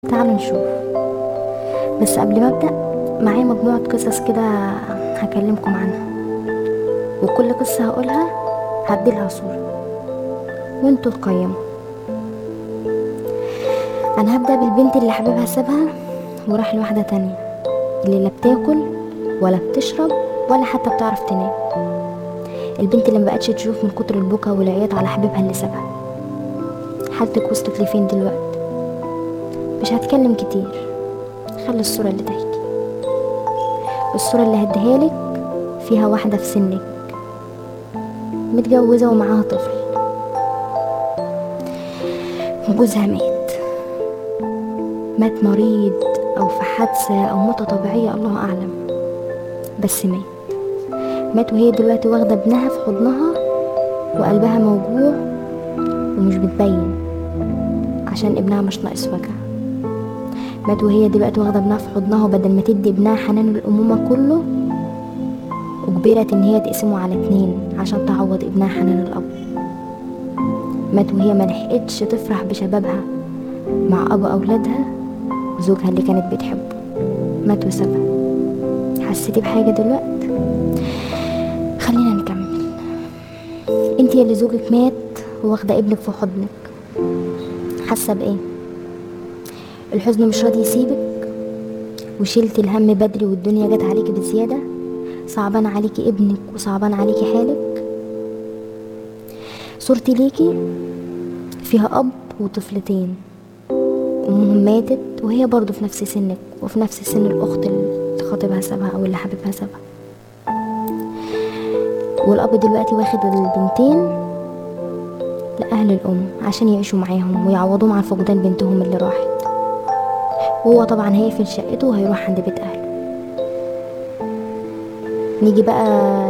تعالوا نشوف بس قبل ما ابدا معايا مجموعه قصص كده هكلمكم عنها وكل قصه هقولها هديلها صوره وانتوا تقيموا انا هبدا بالبنت اللي حبيبها سابها وراح لواحده تانية اللي لا بتاكل ولا بتشرب ولا حتى بتعرف تنام البنت اللي مبقتش تشوف من كتر البكا والعياط على حبيبها اللي سابها حالتك وصلت لفين دلوقتي مش هتكلم كتير خلي الصورة اللي تحكي الصورة اللي هديها لك فيها واحدة في سنك متجوزة ومعاها طفل وجوزها مات مات مريض أو في حادثة أو موتة طبيعية الله أعلم بس مات مات وهي دلوقتي واخدة ابنها في حضنها وقلبها موجوع ومش بتبين عشان ابنها مش ناقص وجع مات وهي دلوقتي واخدة ابنها في حضنها وبدل ما تدي ابنها حنان الأمومة كله أجبرت إن هي تقسمه على اتنين عشان تعوض ابنها حنان الأب مات وهي ملحقتش تفرح بشبابها مع أبو أولادها وزوجها اللي كانت بتحبه مات وسابها حسيتي بحاجة دلوقتي خلينا نكمل انت اللي زوجك مات واخدة ابنك في حضنك حاسة بإيه الحزن مش راضي يسيبك وشلت الهم بدري والدنيا جت عليكي بزيادة صعبان عليكي ابنك وصعبان عليكي حالك صورتي ليكي فيها أب وطفلتين أمهم ماتت وهي برضو في نفس سنك وفي نفس سن الأخت اللي خاطبها سابها أو اللي حبيبها سابها والأب دلوقتي واخد البنتين لأهل الأم عشان يعيشوا معاهم ويعوضوهم عن فقدان بنتهم اللي راحت وهو طبعا هيقفل شقته وهيروح عند بيت أهله نيجي بقى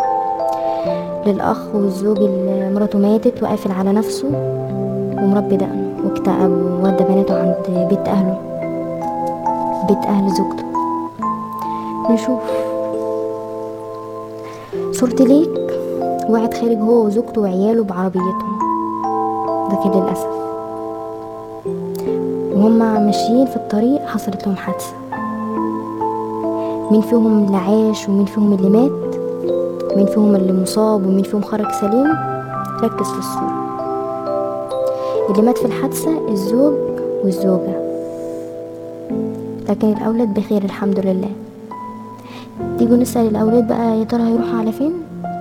للأخ والزوج اللي مراته ماتت وقافل على نفسه ومربي دقنه واكتئب وودى بناته عند بيت أهله بيت أهل زوجته نشوف صورتي ليك واحد خارج هو وزوجته وعياله بعربيتهم ده كان للأسف وهما ماشيين في الطريق حصلت لهم حادثة مين فيهم اللي عاش ومين فيهم اللي مات مين فيهم اللي مصاب ومين فيهم خرج سليم ركز في الصورة اللي مات في الحادثة الزوج والزوجة لكن الأولاد بخير الحمد لله تيجوا نسأل الأولاد بقى يا ترى هيروحوا على فين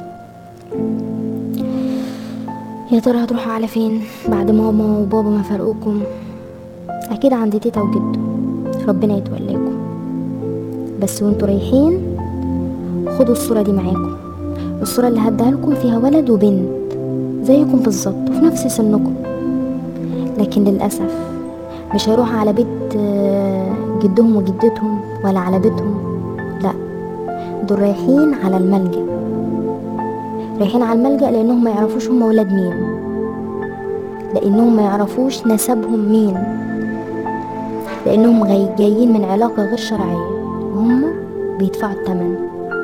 يا ترى هتروحوا على فين بعد ماما وبابا ما فرقوكم أكيد عند تيتا وجدو ربنا يتولاكم بس وانتوا رايحين خدوا الصورة دي معاكم الصورة اللي هديها لكم فيها ولد وبنت زيكم بالظبط وفي نفس سنكم لكن للأسف مش هيروحوا على بيت جدهم وجدتهم ولا على بيتهم لا دول رايحين على الملجأ رايحين على الملجأ لأنهم ما يعرفوش هم ولاد مين لأنهم ما يعرفوش نسبهم مين لأنهم جايين من علاقة غير شرعية وهم بيدفعوا التمن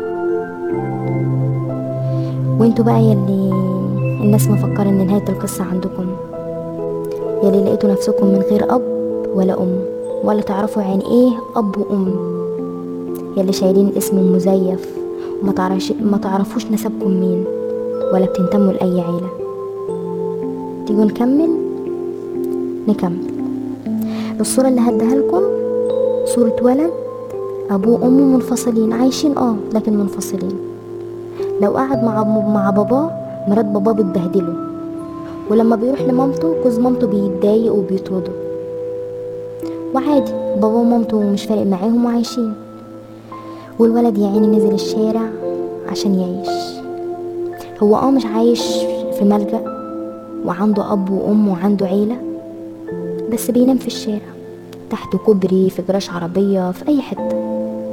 وانتوا بقى يلي الناس مفكرة ان نهاية القصة عندكم يلي لقيتوا نفسكم من غير أب ولا أم ولا تعرفوا يعني ايه أب وأم يلي شايلين اسم مزيف وما تعرفش ما تعرفوش نسبكم مين ولا بتنتموا لأي عيلة تيجوا نكمل نكمل الصورة اللي هديها لكم صورة ولد أبوه وأمه منفصلين عايشين اه لكن منفصلين لو قعد مع مع باباه مرات باباه بتبهدله ولما بيروح لمامته جوز مامته بيتضايق وبيطرده وعادي بابا ومامته مش فارق معاهم وعايشين والولد يا عيني نزل الشارع عشان يعيش هو اه مش عايش في ملجأ وعنده أب وأم وعنده عيلة بس بينام في الشارع تحت كوبري في جراج عربية في أي حتة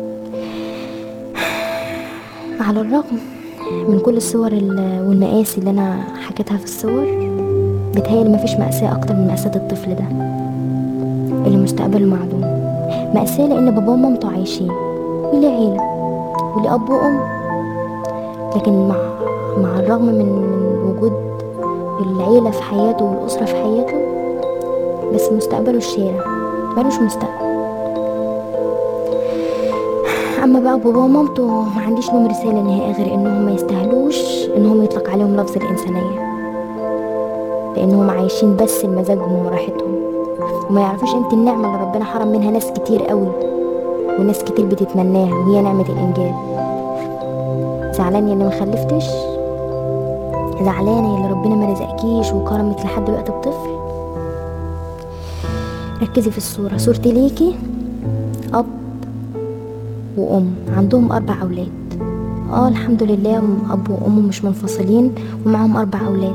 على الرغم من كل الصور والمقاسي اللي أنا حكيتها في الصور بتهيألي مفيش مأساة أكتر من مأساة الطفل ده اللي مستقبله معدوم مأساة لأن باباه ومامته عايشين وليه عيلة وليه أب وأم لكن مع مع الرغم من, من وجود العيلة في حياته والأسرة في حياته بس مستقبله الشارع ملوش مستقبل اما بقى بابا ومامته ما عنديش لهم رساله نهائيه غير انهم ما يستاهلوش انهم يطلق عليهم لفظ الانسانيه لانهم عايشين بس لمزاجهم وراحتهم وما يعرفوش قيمه النعمه اللي ربنا حرم منها ناس كتير قوي وناس كتير بتتمناها وهي نعمه الانجاب زعلان يا اللي ما خلفتش زعلانه يا اللي ربنا ما رزقكيش وكرمك لحد دلوقتي بطفل ركزي في الصوره صورتي ليكي اب وام عندهم اربع اولاد اه الحمد لله اب وام مش منفصلين ومعهم اربع اولاد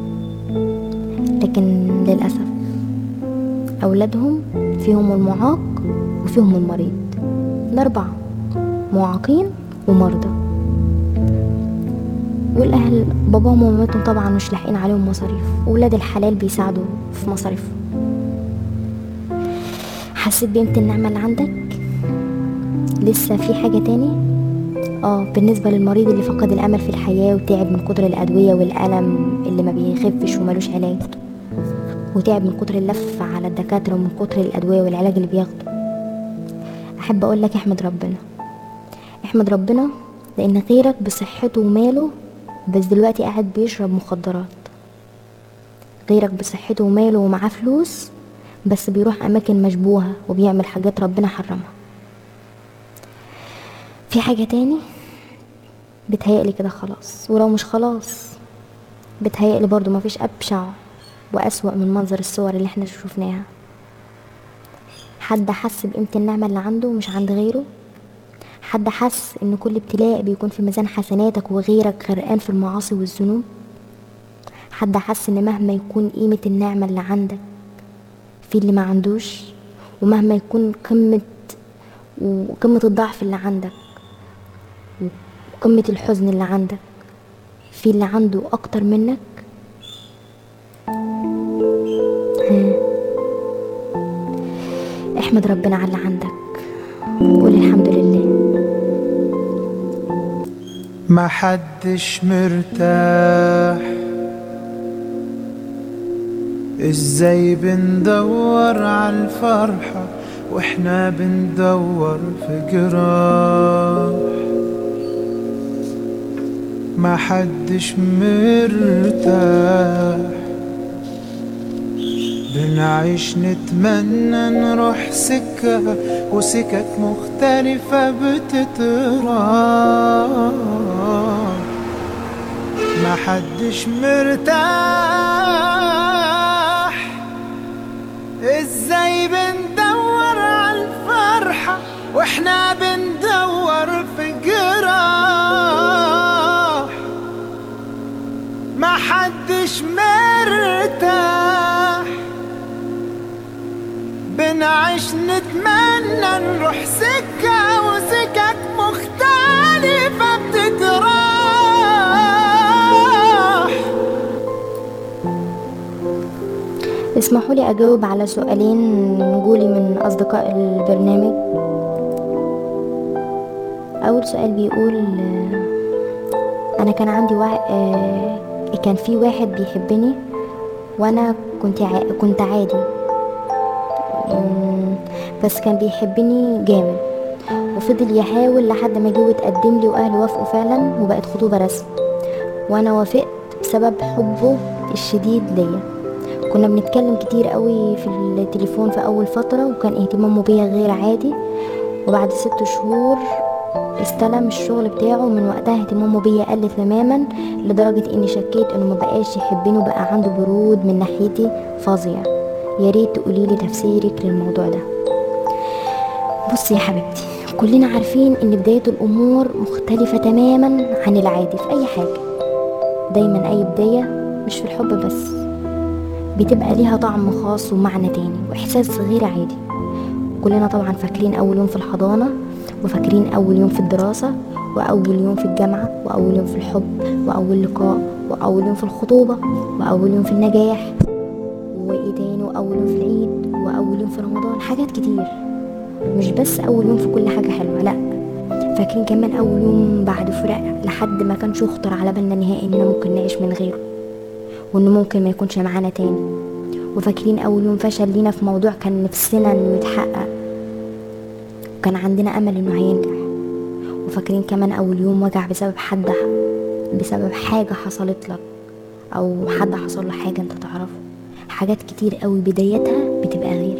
لكن للاسف اولادهم فيهم المعاق وفيهم المريض الاربعه معاقين ومرضى والاهل باباهم ومامتهم طبعا مش لاحقين عليهم مصاريف ولاد الحلال بيساعدوا في مصاريفهم حسيت بقيمة النعمة اللي عندك لسه في حاجة تاني اه بالنسبة للمريض اللي فقد الأمل في الحياة وتعب من كتر الأدوية والألم اللي ما بيخفش وملوش علاج وتعب من كتر اللف على الدكاترة ومن كتر الأدوية والعلاج اللي بياخده أحب أقول لك احمد ربنا احمد ربنا لأن غيرك بصحته وماله بس دلوقتي قاعد بيشرب مخدرات غيرك بصحته وماله ومعاه فلوس بس بيروح أماكن مشبوهة وبيعمل حاجات ربنا حرمها في حاجة تاني بتهيألي كده خلاص ولو مش خلاص بتهيألي برضو مفيش أبشع وأسوأ من منظر الصور اللي احنا شوفناها حد حس بقيمة النعمة اللي عنده مش عند غيره حد حس ان كل ابتلاء بيكون في ميزان حسناتك وغيرك غرقان في المعاصي والذنوب حد حس ان مهما يكون قيمة النعمة اللي عندك في اللي ما عندوش ومهما يكون قمة وقمة الضعف اللي عندك وقمة الحزن اللي عندك في اللي عنده أكتر منك ها. احمد ربنا على اللي عندك قول الحمد لله ما حدش مرتاح ازاي بندور على الفرحة واحنا بندور في جراح ما حدش مرتاح بنعيش نتمنى نروح سكة وسكك مختلفة بتتراح ما حدش مرتاح ازاي بندور على الفرحة واحنا بندور في جراح ما حدش مرتاح بنعيش نتمنى نروح سكة وسكك مختلفة بتتراح اسمحوا لي أجاوب على سؤالين جولي من أصدقاء البرنامج أول سؤال بيقول آه، أنا كان عندي وا... آه، كان في واحد بيحبني وأنا كنت ع... كنت عادي مم، بس كان بيحبني جامد وفضل يحاول لحد ما جه واتقدم لي وأهلي وافقوا فعلا وبقت خطوبة رسمي وأنا وافقت بسبب حبه الشديد ليا كنا بنتكلم كتير قوي في التليفون في اول فترة وكان اهتمامه بيا غير عادي وبعد ست شهور استلم الشغل بتاعه من وقتها اهتمامه بيا قل تماما لدرجة اني شكيت انه ما بقاش يحبني وبقى عنده برود من ناحيتي فظيع يا ريت تقوليلي تفسيرك للموضوع ده بصي يا حبيبتي كلنا عارفين ان بداية الامور مختلفة تماما عن العادي في اي حاجة دايما اي بداية مش في الحب بس بتبقى ليها طعم خاص ومعنى تاني واحساس غير عادي كلنا طبعا فاكرين اول يوم في الحضانة وفاكرين اول يوم في الدراسة واول يوم في الجامعة واول يوم في الحب واول لقاء واول يوم في الخطوبة واول يوم في النجاح وايه تاني واول يوم في العيد واول يوم في رمضان حاجات كتير مش بس اول يوم في كل حاجة حلوة لا فاكرين كمان اول يوم بعد فراق لحد ما كانش يخطر على بالنا نهائي اننا ممكن نعيش من غيره وانه ممكن ما يكونش معانا تاني وفاكرين اول يوم فشل لينا في موضوع كان نفسنا انه يتحقق وكان عندنا امل انه هينجح وفاكرين كمان اول يوم وجع بسبب حد بسبب حاجة حصلت لك او حد حصل له حاجة انت تعرفه حاجات كتير قوي بدايتها بتبقى غير